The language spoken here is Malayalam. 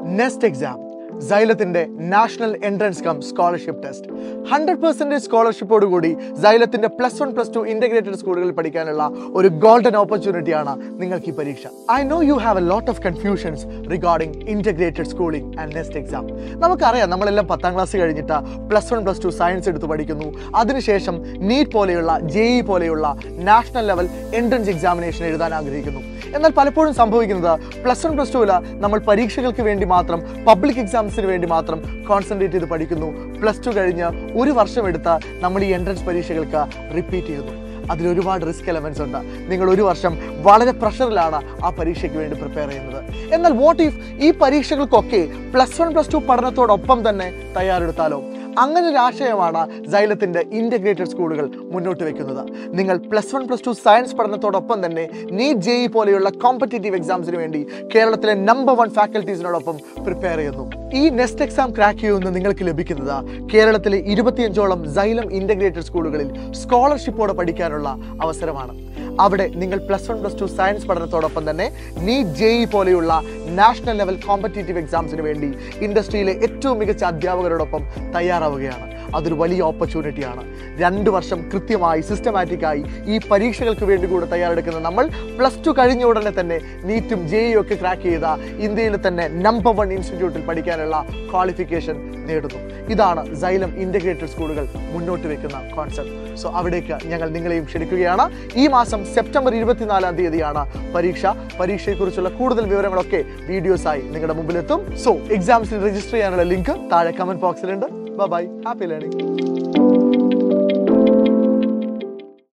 നെക്സ്റ്റ് എക്സാം സൈലത്തിന്റെ national entrance cum scholarship test hundred percentage സ്കോളർഷിപ്പോട് കൂടി സൈലത്തിന്റെ plus one plus two integrated സ്കൂളുകളിൽ പഠിക്കാനുള്ള ഒരു ഗോൾഡൻ ഓപ്പർച്യൂണിറ്റിയാണ് നിങ്ങൾക്ക് ഈ പരീക്ഷ I know you have a lot of confusions regarding integrated schooling and next exam നമുക്കറിയാം നമ്മളെല്ലാം പത്താം ക്ലാസ് കഴിഞ്ഞിട്ട് plus one plus two science എടുത്ത് പഠിക്കുന്നു അതിനുശേഷം നീറ്റ് പോലെയുള്ള ജെ ഇ പോലെയുള്ള നാഷണൽ ലെവൽ എൻട്രൻസ് എക്സാമിനേഷൻ എഴുതാൻ ആഗ്രഹിക്കുന്നു എന്നാൽ പലപ്പോഴും സംഭവിക്കുന്നത് പ്ലസ് വൺ പ്ലസ് ടുവിൽ നമ്മൾ പരീക്ഷകൾക്ക് വേണ്ടി മാത്രം പബ്ലിക് എക്സാംസിന് വേണ്ടി മാത്രം കോൺസെൻട്രേറ്റ് ചെയ്ത് പഠിക്കുന്നു പ്ലസ് ടു കഴിഞ്ഞ് ഒരു വർഷം എടുത്ത് നമ്മൾ ഈ എൻട്രൻസ് പരീക്ഷകൾക്ക് റിപ്പീറ്റ് ചെയ്യുന്നു അതിൽ ഒരുപാട് റിസ്ക് എലമെന്റ്സ് ഉണ്ട് നിങ്ങൾ ഒരു വർഷം വളരെ പ്രഷറിലാണ് ആ പരീക്ഷയ്ക്ക് വേണ്ടി പ്രിപ്പയർ ചെയ്യുന്നത് എന്നാൽ വാട്ട് ഇഫ് ഈ പരീക്ഷകൾക്കൊക്കെ പ്ലസ് വൺ പ്ലസ് ടു പഠനത്തോടൊപ്പം തന്നെ തയ്യാറെടുത്താലോ അങ്ങനെ ഒരു ആശയമാണ് സൈലത്തിന്റെ ഇന്റഗ്രേറ്റഡ് സ്കൂളുകൾ മുന്നോട്ട് വെക്കുന്നത് നിങ്ങൾ plus one plus two science പഠനത്തോടൊപ്പം തന്നെ നീറ്റ് ജെ ഇ പോലെയുള്ള കോമ്പറ്റേറ്റീവ് എക്സാംസിന് വേണ്ടി കേരളത്തിലെ നമ്പർ വൺ ഫാക്കൽറ്റീസിനോടൊപ്പം പ്രിപ്പയർ ചെയ്യുന്നു ഈ നെക്സ്റ്റ് എക്സാം ക്രാക്ക് ചെയ്യുന്ന നിങ്ങൾക്ക് ലഭിക്കുന്നത് കേരളത്തിലെ ഇരുപത്തിയഞ്ചോളം സൈലം ഇന്റഗ്രേറ്റഡ് സ്കൂളുകളിൽ സ്കോളർഷിപ്പോടെ പഠിക്കാനുള്ള അവസരമാണ് അവിടെ നിങ്ങൾ plus one plus two science പഠനത്തോടൊപ്പം തന്നെ നീറ്റ് ജെ ഇ പോലെയുള്ള നാഷണൽ ലെവൽ കോമ്പറ്റേറ്റീവ് എക്സാംസിന് വേണ്ടി ഇൻഡസ്ട്രിയിലെ ഏറ്റവും മികച്ച അധ്യാപകരോടൊപ്പം തയ്യാറാവുകയാണ് അതൊരു വലിയ ഓപ്പർച്യൂണിറ്റിയാണ് രണ്ട് വർഷം കൃത്യമായി സിസ്റ്റമാറ്റിക്കായി ഈ പരീക്ഷകൾക്ക് വേണ്ടി കൂടെ തയ്യാറെടുക്കുന്ന നമ്മൾ പ്ലസ് ടു കഴിഞ്ഞ ഉടനെ തന്നെ നീറ്റും ജെ ഇ ഒക്കെ ക്രാക്ക് ചെയ്ത ഇന്ത്യയിലെ തന്നെ നമ്പർ വൺ ഇൻസ്റ്റിറ്റ്യൂട്ടിൽ പഠിക്കാനുള്ള ക്വാളിഫിക്കേഷൻ നേടുന്നു ഇതാണ് സൈലം ഇന്റഗ്രേറ്റഡ് സ്കൂളുകൾ മുന്നോട്ട് വെക്കുന്ന കോൺസെപ്റ്റ് സോ അവിടേക്ക് ഞങ്ങൾ നിങ്ങളെയും ക്ഷണിക്കുകയാണ് ഈ മാസം സെപ്റ്റംബർ ഇരുപത്തിനാലാം തീയതിയാണ് പരീക്ഷ പരീക്ഷയെക്കുറിച്ചുള്ള കൂടുതൽ വിവരങ്ങളൊക്കെ വീഡിയോസായി നിങ്ങളുടെ മുമ്പിലെത്തും സോ എക്സാംസിൽ രജിസ്റ്റർ ചെയ്യാനുള്ള ലിങ്ക് താഴെ കമന്റ് ബോക്സിലുണ്ട് ബൈ ഹാപ്പി ലേണിംഗ്